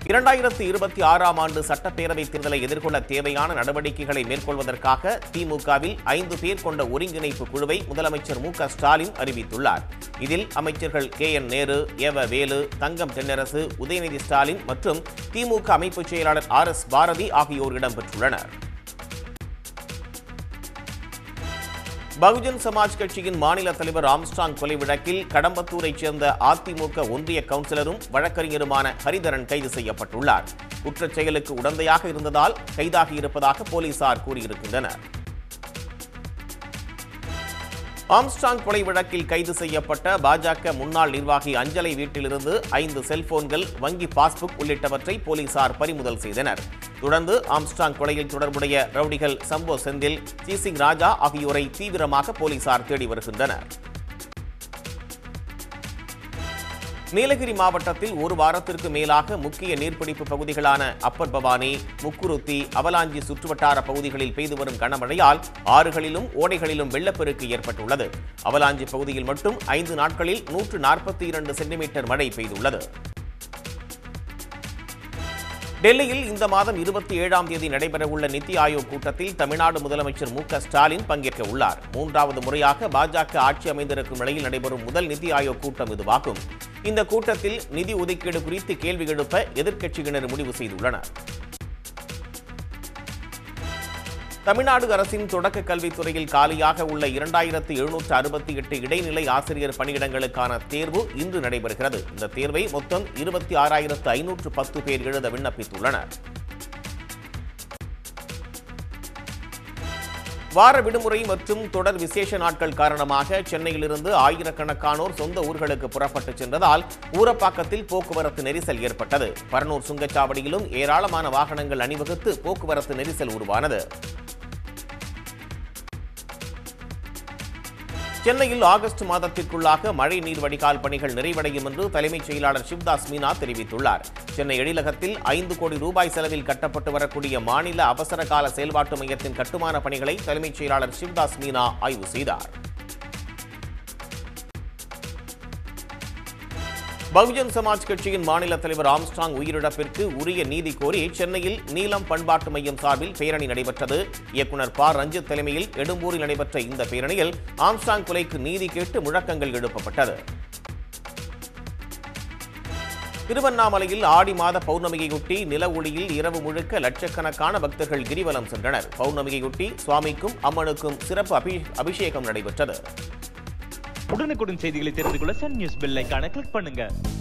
இரண்டாயிரத்தி இருபத்தி ஆறாம் ஆண்டு சட்டப்பேரவை தேர்தலை எதிர்கொள்ள தேவையான நடவடிக்கைகளை மேற்கொள்வதற்காக திமுகவில் ஐந்து பேர் கொண்ட ஒருங்கிணைப்பு குழுவை முதலமைச்சர் மு க ஸ்டாலின் அறிவித்துள்ளார் இதில் அமைச்சர்கள் கே என் நேரு ஏவ வேலு தங்கம் தென்னரசு உதயநிதி ஸ்டாலின் மற்றும் திமுக அமைப்பு செயலாளர் ஆர் எஸ் பாரதி ஆகியோர் இடம்பெற்றுள்ளனர் பகுஜன் சமாஜ் கட்சியின் மாநில தலைவர் ஆம்ஸ்டாங் கொலை வழக்கில் கடம்பத்தூரைச் சேர்ந்த அதிமுக ஒன்றிய கவுன்சிலரும் வழக்கறிஞருமான ஹரிதரன் கைது செய்யப்பட்டுள்ளார் குற்றச் செயலுக்கு உடந்தையாக இருந்ததால் கைதாகி இருப்பதாக போலீசார் கூறியிருக்கின்றனர் ஆம்ஸ்டாங் கொலை வழக்கில் கைது செய்யப்பட்ட பாஜக முன்னாள் நிர்வாகி அஞ்சலை வீட்டிலிருந்து ஐந்து செல்போன்கள் வங்கி பாஸ்புக் உள்ளிட்டவற்றை போலீசார் பறிமுதல் செய்தனர் தொடர்ந்து ஆம்ஸ்டாங் கொலையில் தொடர்புடைய ரவுடிகள் சம்போ செந்தில் சிசிங் ராஜா ஆகியோரை தீவிரமாக போலீசார் தேடி வருகின்றனர் நீலகிரி மாவட்டத்தில் ஒரு வாரத்திற்கு மேலாக முக்கிய நீர்பிடிப்பு பகுதிகளான அப்பர் பவானி முக்குருத்தி அவலாஞ்சி சுற்றுவட்டார பகுதிகளில் பெய்து வரும் கனமழையால் ஆறுகளிலும் ஓடைகளிலும் வெள்ளப்பெருக்கு ஏற்பட்டுள்ளது அவலாஞ்சி பகுதியில் மட்டும் ஐந்து நாட்களில் நூற்று நாற்பத்தி இரண்டு சென்டிமீட்டர் மழை பெய்துள்ளது டெல்லியில் இந்த மாதம் இருபத்தி ஏழாம் தேதி நடைபெறவுள்ள நித்தி ஆயோக் கூட்டத்தில் தமிழ்நாடு முதலமைச்சர் மு க ஸ்டாலின் பங்கேற்க உள்ளார் மூன்றாவது முறையாக பாஜக ஆட்சி அமைந்திருக்கும் நிலையில் நடைபெறும் முதல் நித்தி ஆயோக் கூட்டம் இதுவாகும் இந்த கூட்டத்தில் நிதி ஒதுக்கீடு குறித்து கேள்வி எழுப்ப எதிர்க்கட்சியினர் முடிவு செய்துள்ளனர் தமிழ்நாடு அரசின் தொடக்க கல்வித்துறையில் காலியாக உள்ள இரண்டாயிரத்து எழுநூற்று அறுபத்தி எட்டு இடைநிலை ஆசிரியர் பணியிடங்களுக்கான தேர்வு இன்று நடைபெறுகிறது இந்த தேர்வை மொத்தம் இருபத்தி ஆறாயிரத்து ஐநூற்று பத்து பேர் எழுத விண்ணப்பித்துள்ளனர் வார விடுமுறை மற்றும் தொடர் விசேஷ நாட்கள் காரணமாக சென்னையிலிருந்து ஆயிரக்கணக்கானோர் சொந்த ஊர்களுக்கு புறப்பட்டு சென்றதால் ஊரப்பாக்கத்தில் போக்குவரத்து நெரிசல் ஏற்பட்டது பரனூர் சுங்கச்சாவடியிலும் ஏராளமான வாகனங்கள் அணிவகுத்து போக்குவரத்து நெரிசல் உருவானது சென்னையில் ஆகஸ்ட் மாதத்திற்குள்ளாக மழை நீர் வடிகால் பணிகள் நிறைவடையும் என்று தலைமைச் செயலாளர் சிவ்தாஸ் மீனா தெரிவித்துள்ளார் சென்னை எழிலகத்தில் ஐந்து கோடி ரூபாய் செலவில் கட்டப்பட்டு வரக்கூடிய மாநில அவசர கால செயல்பாட்டு மையத்தின் கட்டுமான பணிகளை தலைமைச் செயலாளர் சிவ்தாஸ் மீனா ஆய்வு செய்தார் பகுஜன் சமாஜ் கட்சியின் மாநில தலைவர் ஆம்ஸ்டாங் உயிரிழப்பிற்கு உரிய நீதி கோரி சென்னையில் நீலம் பண்பாட்டு மையம் சார்பில் பேரணி நடைபெற்றது இயக்குனர் ப ரஞ்சித் தலைமையில் எடும்பூரில் நடைபெற்ற இந்த பேரணியில் ஆம்ஸ்டாங் கொலைக்கு நீதி கேட்டு முழக்கங்கள் எழுப்பப்பட்டது திருவண்ணாமலையில் ஆடி மாத பௌர்ணமியையொட்டி நில ஒளியில் இரவு முழுக்க லட்சக்கணக்கான பக்தர்கள் கிரிவலம் சென்றனர் பௌர்ணமியையொட்டி சுவாமிக்கும் அம்மனுக்கும் சிறப்பு அபி- அபிஷேகம் நடைபெற்றது உடனுக்குடன் செய்திகளை தெரிந்து கொள்ள சன் நியூஸ் பெல் ஐகானை கிளிக் பண்ணுங்க